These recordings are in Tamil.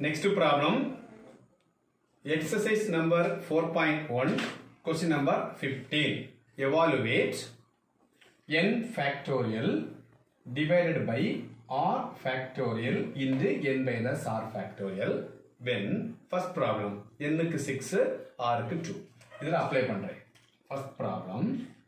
Next problem. Exercise number 4.1. Question number 15. Evaluate n factorial divided by r factorial into n minus r factorial when first problem n க்கு 6 r க்கு 2 இதில் அப்ளை பண்றேன் first problem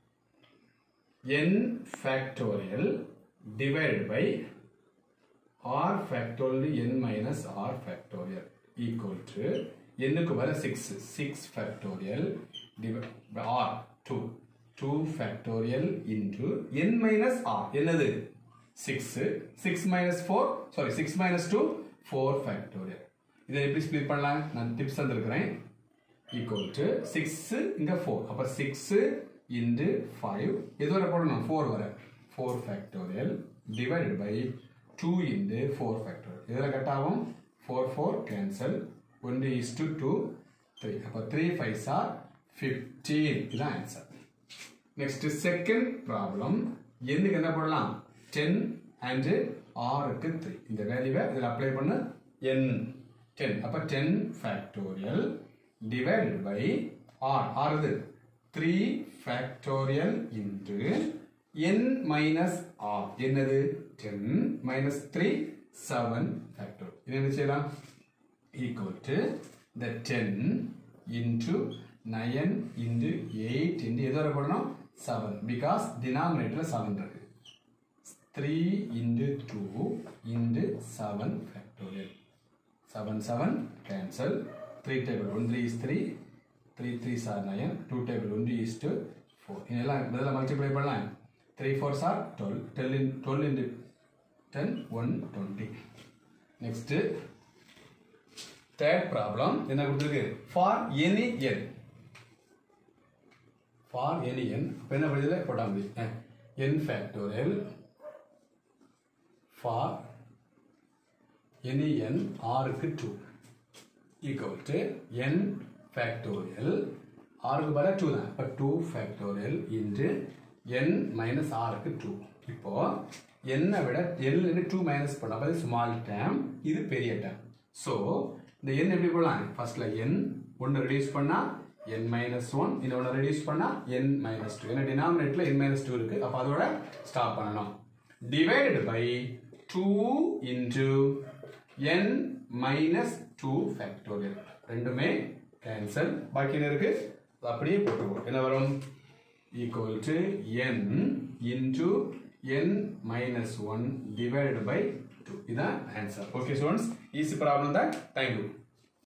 n factorial divided by r factorial n minus r factorial equal to n க்கு வர 6 6 factorial divided by r 2 2 factorial into n minus r என்னது 6 6 minus 4 sorry 6 minus 2 4 factorial இதை எப்படி ஸ்ப்ளிட் பண்ணலாம் நான் டிப்ஸ் தந்திருக்கிறேன் equal to 6 இங்க 4 அப்ப 6 into 5 எது வரை போடணும் 4 வரை 4 factorial divided by 2 into 4 factorial இதில் கட் ஆகும் 4 4 cancel 1 is to 2 3 அப்ப 3 5 are 15 இதுதான் ஆன்சர் நெக்ஸ்ட் செகண்ட் ப்ராப்ளம் எண்ணுக்கு என்ன போடலாம் டென் அண்ட் ஆறுக்கு த்ரீ இந்த வேல்யூவை இதில் அப்ளை பண்ணு என் டென் அப்போ ten factorial divided by r ஆறுது three factorial into n minus r என்னது ten minus three seven factor இது என்ன செய்யலாம் equal to the 10 into 9 into 8 into எது வரை போடணும் 7 because denominator 7 இருக்கு 3 into 2 into 7 factorial 7 7 cancel 3 table 1 3 is 3 3 3 are 9 2 table 1 is to 4 இதெல்லாம் இதில் மல்டிப்ளை பண்ணலாம் 3 4 are 12 12 in 12 into 10 120 next third problem என்ன கொடுத்துருக்கு for any n for any n இப்போ என்ன பண்ணுறது போட்டால் முடியும் n factorial for any n ஆருக்கு two equal to n factorial ஆறுக்கு பதிலாக டூ தான் இப்போ two factorial into n minus ஆருக்கு டூ இப்போ என்னை விட எல்ல டூ மைனஸ் பண்ண அப்போ ஸ்மால் டேம் இது பெரிய டேம் ஸோ இந்த n எப்படி போடலாம் ஃபர்ஸ்ட்ல n ஒன்று ரெடியூஸ் பண்ணா n மைனஸ் ஒன் இன்னொன்று ரெடியூஸ் பண்ணா n மைனஸ் டூ ஏன்னா டினாமினேட்ல n மைனஸ் டூ இருக்கு அப்போ அதோட ஸ்டாப் பண்ணணும் divided by two into n minus two factorial ரெண்டுமே கேன்சல் பாக்கி என்ன இருக்கு அது அப்படியே போட்டுருவோம் என்ன வரும் equal to n into n minus 1 divided by 2 இதான் answer okay students easy problem தான் தேங்க்யூ